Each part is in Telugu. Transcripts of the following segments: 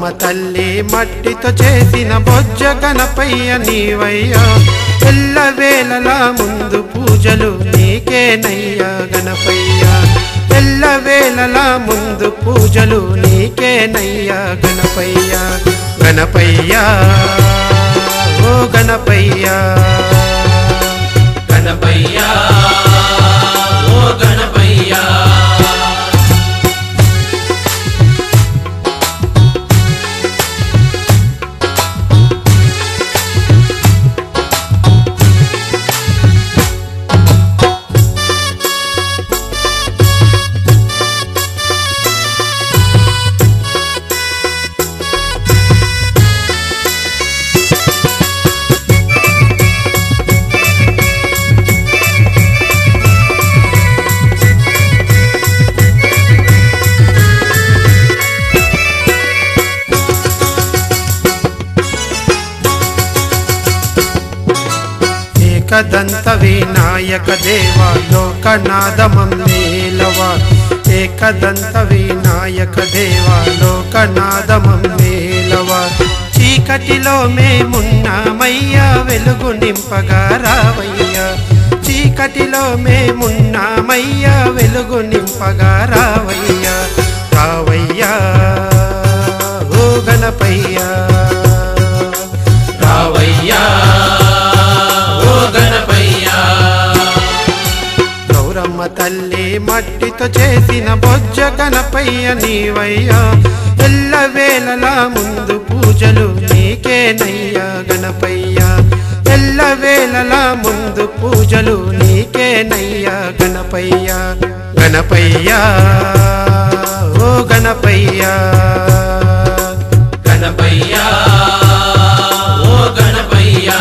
తల్లి మట్టితో చేసిన బొజ్జ గణపయ్య నీవయ్యా ఎల్ల వేళలా ముందు పూజలు నీకేనయ్యా గణపయ్యా ఎల్ల వేళలా ముందు పూజలు నీకేనయ్యా గణపయ్యా గణపయ్యా ఓ గణపయ్యా గణపయ్యా ఓ గణపయ్యా ఏకదంత వినాయక దేవా లోకనాదమేలవా ఏకదంత వినాయక దేవా లోకనాదమేలవా చీకటిలో మేమున్నామయ్యా వెలుగు నింపగా రావయ్యా చీకటిలో మేమున్నామయ్యా వెలుగు నింపగా రావయ్యా రావయ్యా ఓ గణపయ్యా రావయ్యా ఓ గణపయ్యా గౌరమ్మ తల్లి మట్టితో చేసిన బొజ్జ గణపయ్య నీవయ్యా ఎల్ల వేళలా ముందు పూజలు నీకేనయ్యా గణపయ్యా ఎల్ల వేళలా ముందు పూజలు నీకేనయ్యా గణపయ్యా గణపయ్యా ఓ గణపయ్యా గణపయ్యా ఓ గణపయ్యా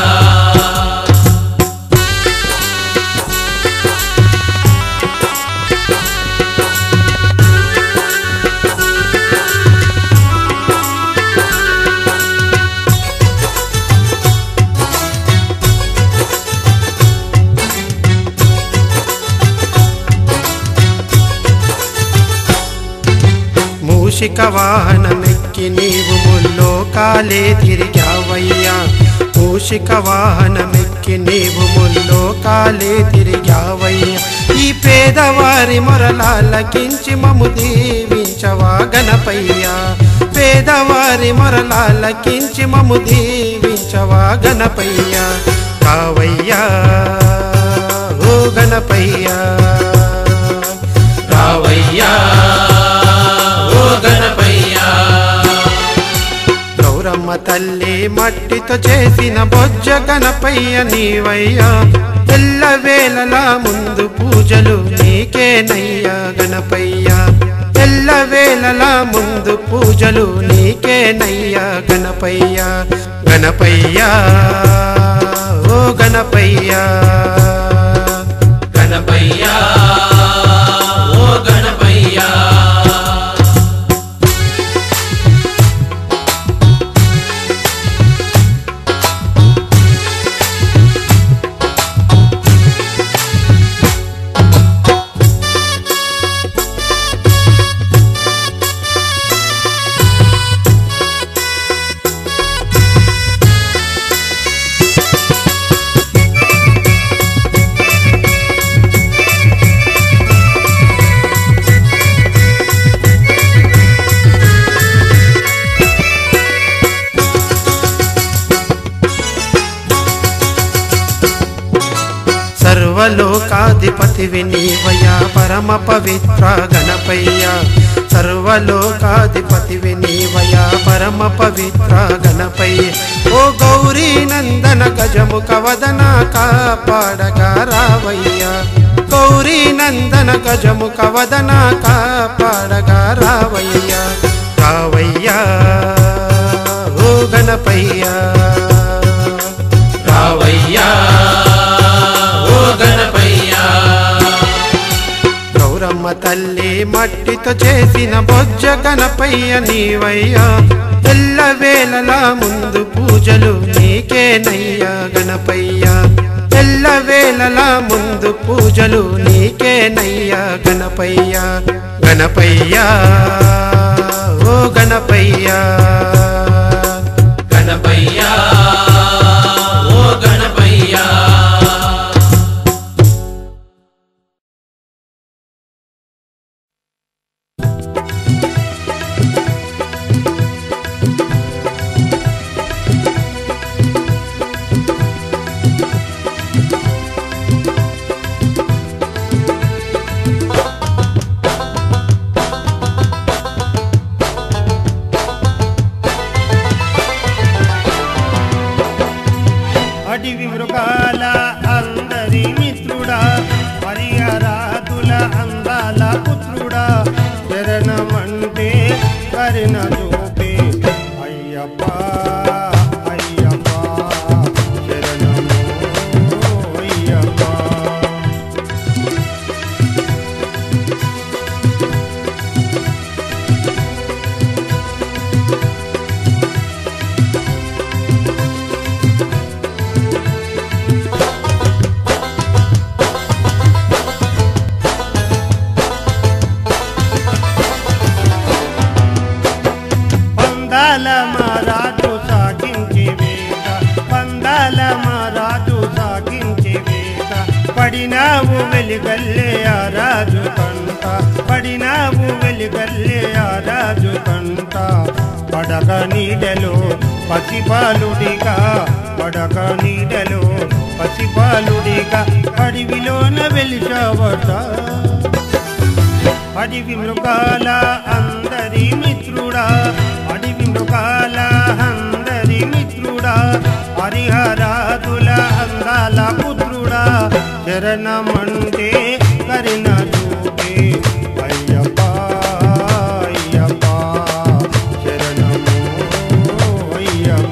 మూషిక వాహనమెక్కి నీవు ముల్లోకాలే తిరిగావయ్యా మూషిక వాహనమెక్కి నీవు ముల్లోకాలే తిరిగావయ్యా ఈ పేదవారి మొరలాలకించి మము దీవించవా గణపయ్యా పేదవారి మొరలాలకించి మము దీవించవా గణపయ్యా కావయ్యా ఓ గణపయ్యా రావయ్యా ఓ గణపయ్యా గౌరమ్మ తల్లి మట్టితో చేసిన బొజ్జ గణపయ్య నీవయ్యా ఎల్ల వేళలా ముందు పూజలు నీకేనయ్యా గణపయ్యా ఎల్ల వేళలా ముందు పూజలు నీకేనయ్యా గణపయ్యా గణపయ్యా ఓ గణపయ్యా గణపయ్యా ఓ గణపయ్యా సర్వలోకాధిపతివి నీవయా పరమ పవిత్ర గణపయ్య సర్వలోకాధిపతివి నీవయా పరమ పవిత్ర గణపయ్య ఓ గౌరీ నందన గజముఖ వదన కాపాడగా రావయ్యా గౌరీ నందన గజముఖ వదన కాపాడగా రావయ్యా రావయ్యా ఓ గణపయ్యా రావయ్యా ఓ గణపయ్యా గౌరమ్మ తల్లి మట్టితో చేసిన బొజ్జ గణపయ్య నీవయ్యా ఎల్ల వేళలా ముందు పూజలు నీకేనయ్యా గణపయ్యా ఎల్ల వేళలా ముందు పూజలు నీకేనయ్యా గణపయ్యా గణపయ్యా ఓ గణపయ్యా గణపయ్యా ఓ గణపయ్యా అడివి మృగాల అందరి మిత్రుడా హరిహరాతుల అందాల పుత్రుడా శరణమంటే కరిన చూపే అయ్యప్ప అయ్యప్ప శరణము అయ్యప్ప పందాల మారాజు సాగించి వేట పందాల మారాజు సాగించి వేట పడినావు వెలిగల్లే ఆ రాజు కంట పడినావు వెలిగల్లే ఆ రాజు కంట పడక నీడలో పసిపాలుడిగా పడక నీడలో పసిపాలుడిగా అడవిలోన వెలిచావట అడవి మృగాల అందరి మిత్రుడా అడవి మృగాల అందరి మిత్రుడా హరిహరాదుల అందాల పుత్రుడా శరణమంటే కరిన చూపే అయ్యప్ప అయ్యప్ప శరణము అయ్యప్ప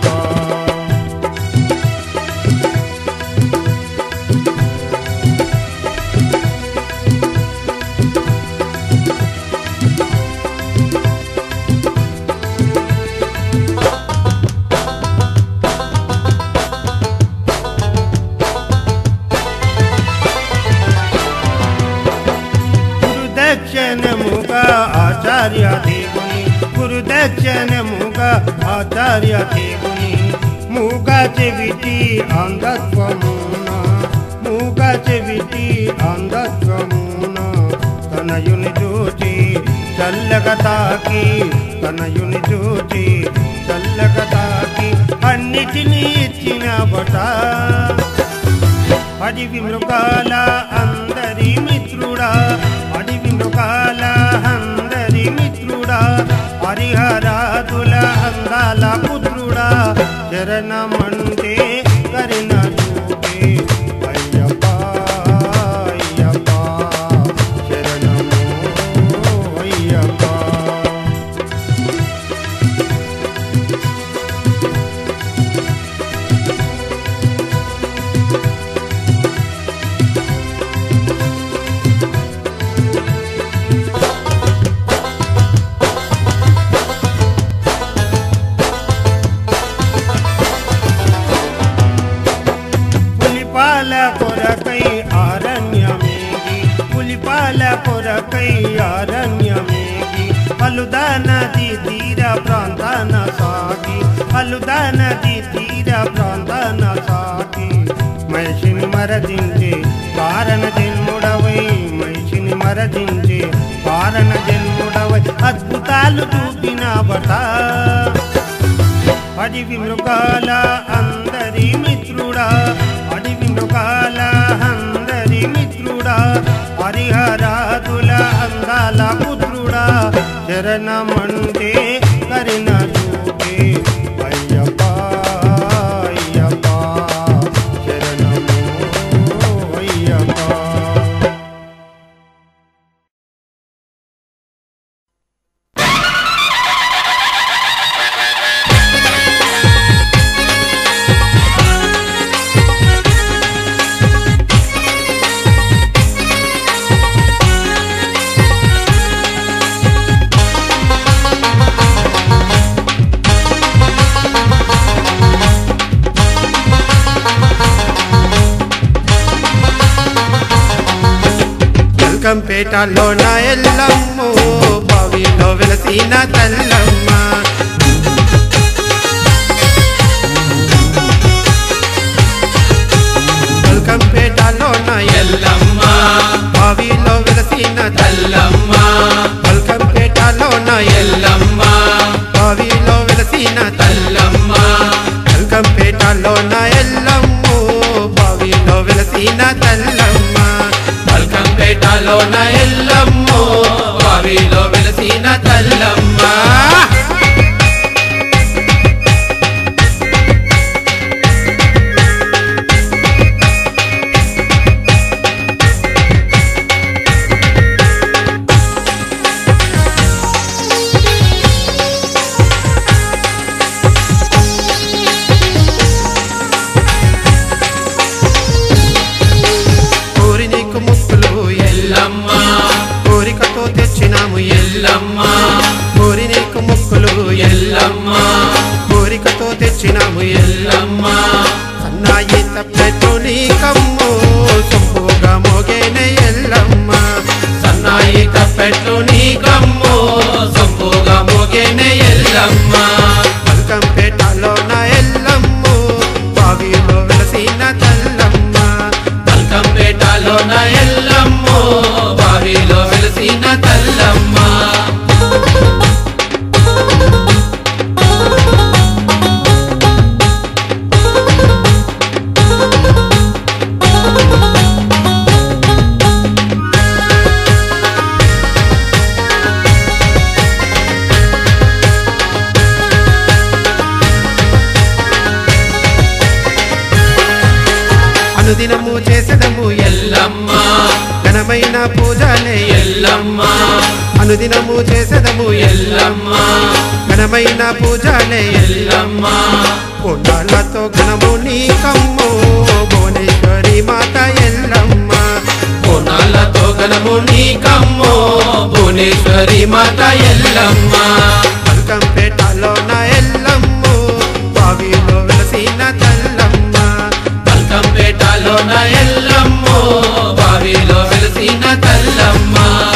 గురుదక్షిణముగా ఆచార్య దేవుని గురుదక్షిణముగా ఆచార్య దేవుని మూగ చెవిటి అంధత్వమున మూగ చెవిటి అంధత్వమున తనయుని చూచి చల్లగ తాకి తనయుని చూచి చల్లగ తాకి అన్నిటినీ ఇచ్చిన బట అడవి మృగాల అందరి మిత్రుడా అడవి మృగాల అందరి మిత్రుడా హరిహరాదుల అందాల పుత్రుడా శరణమంటే కరిన చూపే అయ్యప్ప అయ్యప్ప శరణము అయ్యప్ప పులిపాల కొరకై అరణ్యమేగి పులిపాల కొరకై అరణ్యమేగి అలుదా నది తీర ప్రాంతాన సాగి అలుదా నది తీర ప్రాంతాన సాగి మనిషిని మరదించే కారణ జన్ముడవై మనిషిని మరదించే కారణ జన్ముడవై అద్భుతాలు చూపిన బట అడవి మృగాల అందరి మిత్రుడా అడవి మృగాల అందరి మిత్రుడా హరిహరాదుల అందాల పుత్రుడా శరణమంటే కరిన చూపే అయ్యప్ప అయ్యప్ప శరణము అయ్యప్ప కంపేటలో నా ఎల్లమ్ము బావిలో వెలసిన తల్లమ్ము బల్కంపేటలోన ఎల్లమ్ము బావిలో వెలసిన తల్లమ్మ బల్కంపేటలోన ఎల్లమ్మో బావిలో వెలసిన తల్లమ్మ కోరి నీకు ముక్కులు ఎల్లమ్మ కోరికతో తెచ్చినాము ఎల్లమ్మ కోరి నీకు ముక్కులు ఎల్లమ్మ కోరికతో తెచ్చినాము ఎల్లమ్మ సన్నాయి తప్పెట్టు నీ కమ్ము సొంపుగా మోగేనే ఎల్లమ్మ సన్నాయి కప్పెట్లు నీ కమ్ము సొంపుగా మోగేనే ఎల్లమ్మ బల్కంపేటలోన ఎల్లమ్ము బావిలో వెలసిన తల్లమ్మ బల్కంపేటలోన ఎల్లమ్మో బావిలో వెలసిన తల్లమ్మ అనుదినము చేసెదము ఎల్లమ్మ ఘనమైన పూజలే ఎల్లమ్మ అనుదినము చేసెదము ఎల్లమ్మ ఘనమైన పూజలే ఎల్లమ్మ కొండాలతో ఘనము నీ కమ్ము భువనేశ్వరి మాత ఎల్లమ్మ కోనాలతో గనము నీ కమ్మో భువనేశ్వరి మాత ఎల్లమ్మ బల్కంపేటలోన ఎల్లమ్ము బావిలో వెలసిన తల్లమ్మ బల్కంపేటలోన ఎల్లమ్మో బావిలో వెలసిన తల్లమ్మ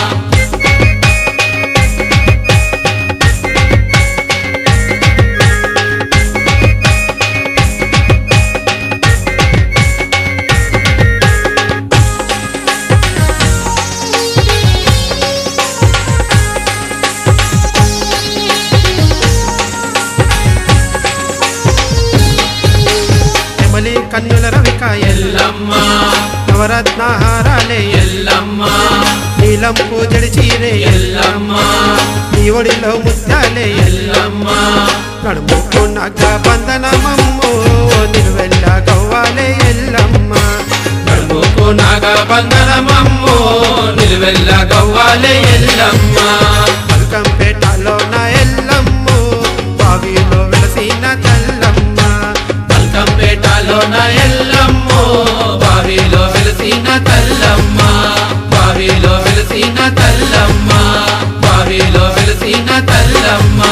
ఎమలి కన్నుల రవిక ఎల్లమ్మ నవరత్నహారాలే ఎల్లమ్మ నీలం పూజడి చీరే ఎల్లమ్మ నీ ఒడిలో ముత్యాలే ఎల్లమ్మ నడుముకు నగ్గ బంధనమమ్ము నిలువెల్ల గవ్వాలే ఎల్లమ్మ కడుముకు నాగ బంధనమమ్మో నిలువెల్ల గవ్వాలే ఎల్లమ్మ బల్కంపేటలోన ఎల్లమ్ము బావిలో వెలసిన తల్లమ్మ బల్కంపేటలోన ఎల్లమ్మో బావిలో వెలసిన తల్లమ్మ బావిలో వెలసిన తల్లమ్మ బావిలో వెలసిన తల్లమ్మ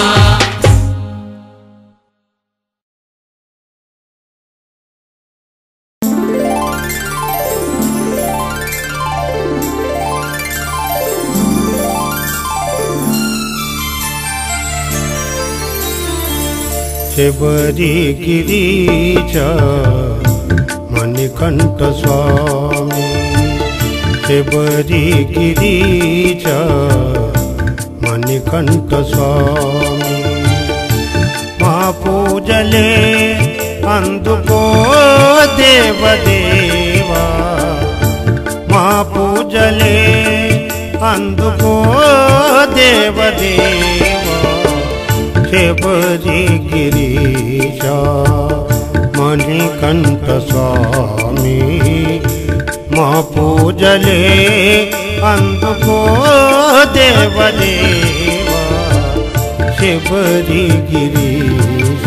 శబరి గిరీచ మణికంఠ స్వామి శబరి గిరీచ మణికంఠ స్వామి మా పూజలే అందుకో దేవదేవా మా పూజలే అందుకో దేవదేవా శబరి గిరీశ మణికంఠ స్వామి మా పూజలే అందుకో దేవదేవా శబరి గిరీశ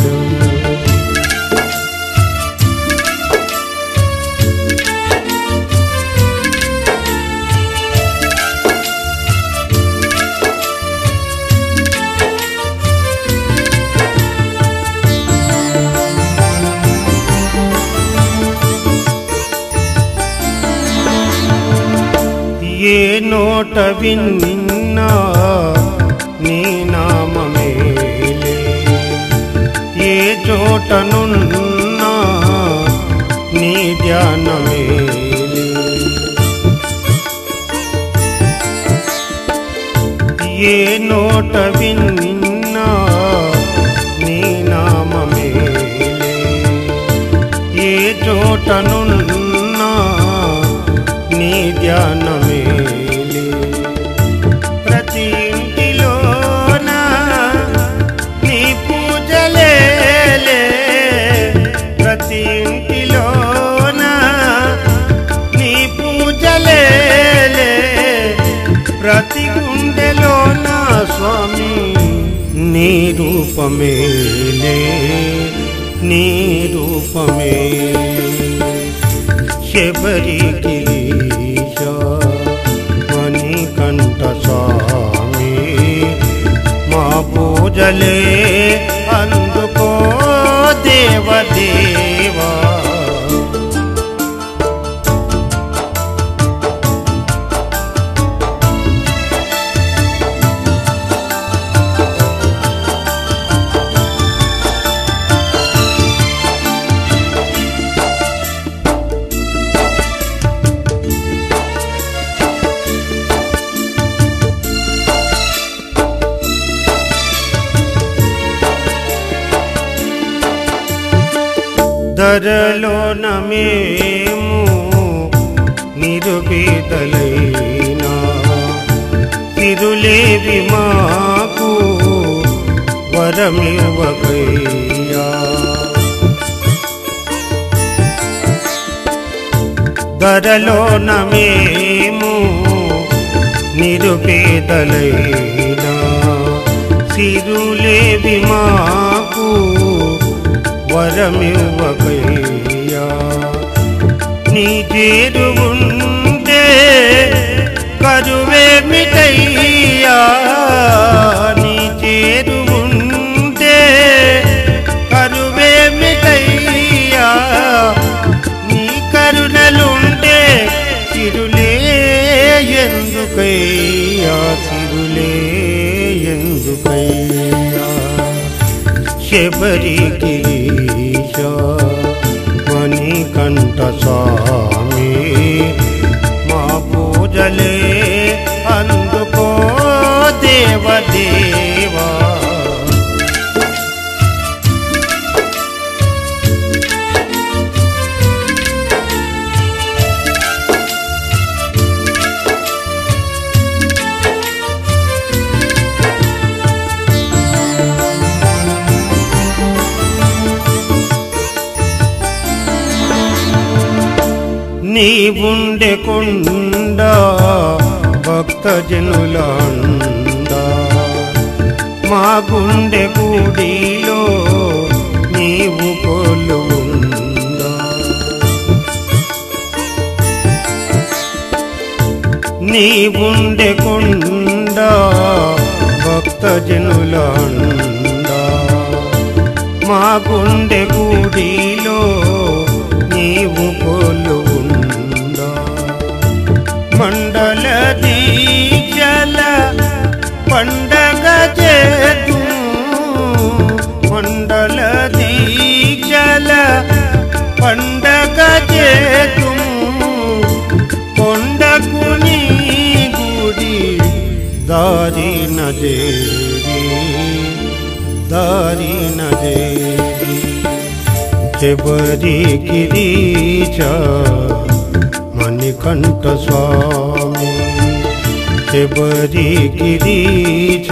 ఏ నోట విన్నా నీ నామమేలే ఏ చోటనున్నా నీ ధ్యానమేలే ఏ నోట విన్నా నీ నామమేలే చోటనున్నా నీ ధ్యానమేలే ప్రతి ఇంటిలోన నీ పూజలేలే ప్రతి ఇంటిలోన నీ పూజలేలే ప్రతి గుండెలోన స్వామి నీ రూపమేలే నీ రూపమే శబరి గిరీశ మణికంఠ స్వామి మా పూజలే అందుకో దేవదేవా ధరలోన మేము నిరుపేదలైనా తిరులేవి మాకు వరమివ్వకయ్యా ధరలోన మేము నిరుపేదలైనా సిరులేవి మాకు వరమివ్వకయ్యా నీ చేరువుంటే కరువేమిటయ్యా నీ చేరువుంటే కరువేమిటయ్యా నీ కరుణలుంటే చిరులే ఎందుకయ్యా చిరులే ఎందుకయ్యా శబరి గిరీశ మణికంఠ స్వామి మా పూజలే అందుకో దేవదేవా నీ ఉండే కొండ భక్త జనులంద మా గుండె కూడిలో నీవు కొలువుందా నీ ఉండే కొండ భక్త జనులంద మా గుండె కూడిలో నీవు కొలువుందా మండల దీక్షల పండగ చేతు మండల దీక్షల పండగ చేతు కొండకు నీ గుడి దారి నదేరి దారి నదేరి శబరి గిరీచ మణికంఠ స్వామి శబరి గిరీచ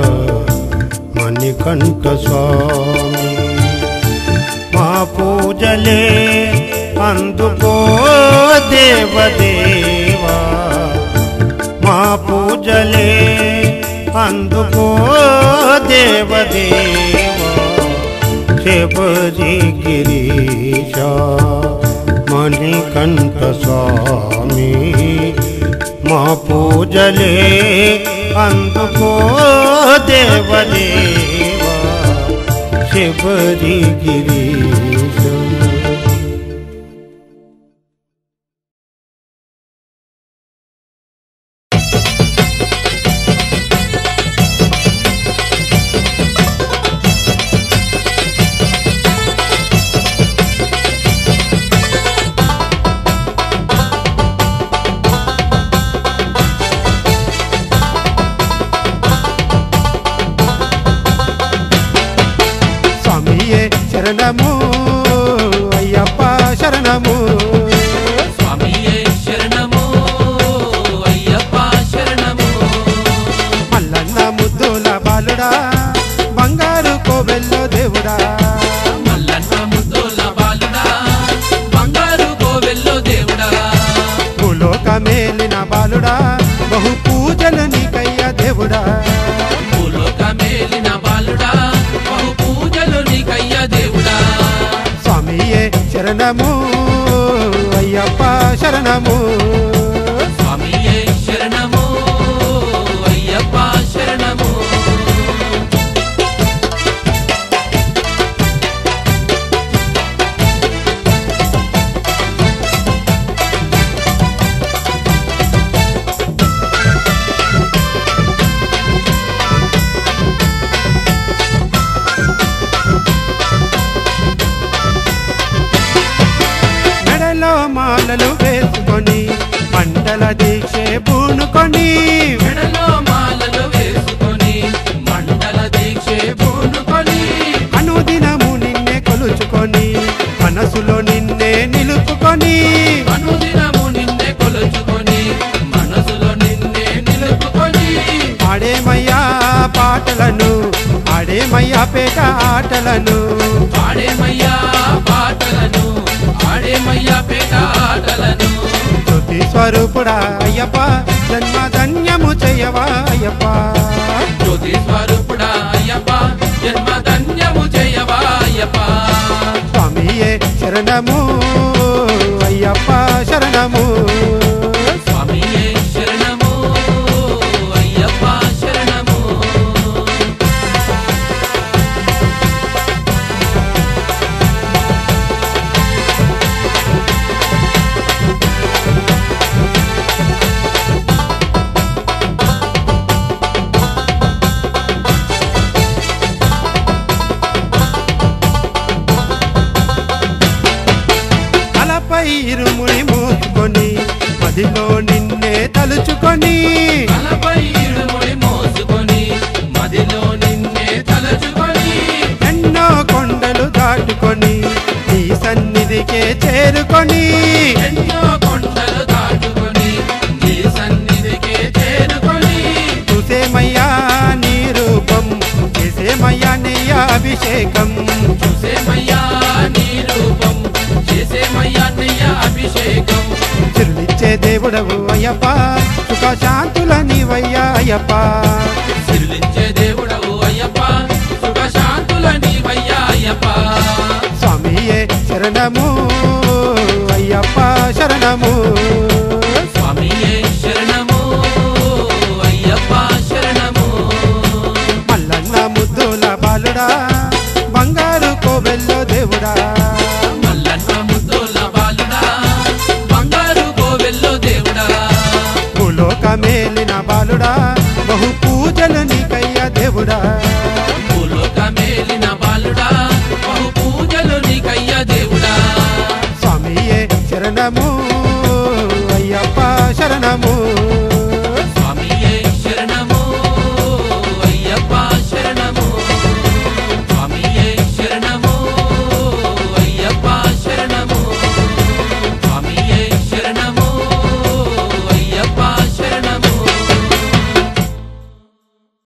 మణికంఠ స్వామి మా పూజలే అందుకో దేవదేవా మా పూజలే అందుకో దేవదేవా శబరి గిరీశ మణికంఠ స్వామి మా పూజలే అందుకో దేవదేవా శబరి గిరీశ స్వామియే శరణము అయ్యప్ప శరణము స్వామియే శరణము అయ్యప్ప శరణము మల్లన్న ముద్దుల బాలుడా బంగారు కోవెల్లో దేవుడా మల్లన్న ముద్దుల బాలుడా బంగారు కోవెల్లో దేవుడా భూలోక మేలిన బాలుడా బహు పూజలు నీకయ్యా దేవుడా భూలోక మేలిన బాలుడా బహు పూజలు నీకయ్యా దేవుడా స్వామియే శరణము అయ్యప్ప శరణము స్వామియే శరణము అయ్యప్ప శరణము మెడలో మాలలు వేసుకొని మండల దీక్షే పూనుకొని మెడలో మాలలు వేసుకొని మండల దీక్షే పూనుకొని అనుదినము నిన్నే కొలుచుకొని మనసులో నిన్నే నిలుపుకొని అనుదినము నిన్నే కొలుచుకొని మనసులో నిన్నే నిలుపుకొని ఆడేమయ్యా పాటలను ఆడేమయ్యా పేట ఆటలను ఆడేమయ్యా పాటలను ఆడేమయ్యా పేట ఆటలను జ్యోతి స్వరూపుడా అయ్యప్ప జన్మ ధన్యము చేయవా అయ్యప్ప జ్యోతి స్వరూపుడా అయ్యప్ప జన్మ ధన్యము చేయవా అయ్యప్ప స్వామియే శరణము అయ్యప్ప శరణము స్వామియే శరణము అయ్యప్ప శరణము తలపై ఇరుముడి మోసుకొని మదిలో నిన్నే తలుచుకొని తలపై ఇరుముడి మోసుకొని మదిలో నిన్నే తలచుకొని ఎన్నో కొండలు దాటుకొని నీ సన్నిధికే చేరుకొని ఎన్నో కొండలు దాటుకొని నీ సన్నిధికే చేరుకొని చూసేమయ్యా నీ రూపం చేసేమయ్యా నీ అభిషేకం చూసేమయ్యా నీ రూపం చేసేమయ్యా నియ్య అభిషేకం చిరులిచ్చే దేవుడవు అయ్యప్ప సుఖ శాంతుల నీవయ్యా అయ్యప్ప సిరులించే దేవుడవు అయ్యప్ప సుఖ శాంతుల నీవయ్యా అయ్యప్ప స్వామియే శరణము అయ్యప్ప శరణము స్వామియే శరణము అయ్యప్ప శరణము మల్లన్న ముద్దుల బాలుడా బంగారు కోవెల్లో దేవుడా మల్లన్న ముద్దుల బాలుడా బంగారు కోవెల్లో దేవుడా భూలోక మేలిన బాలుడా బహు పూజలు నీకయ్యా దేవుడా భూలోక మేలిన బాలుడా బహు పూజలు నీకయ్యా దేవుడా స్వామియే శరణము అయ్యప్ప శరణము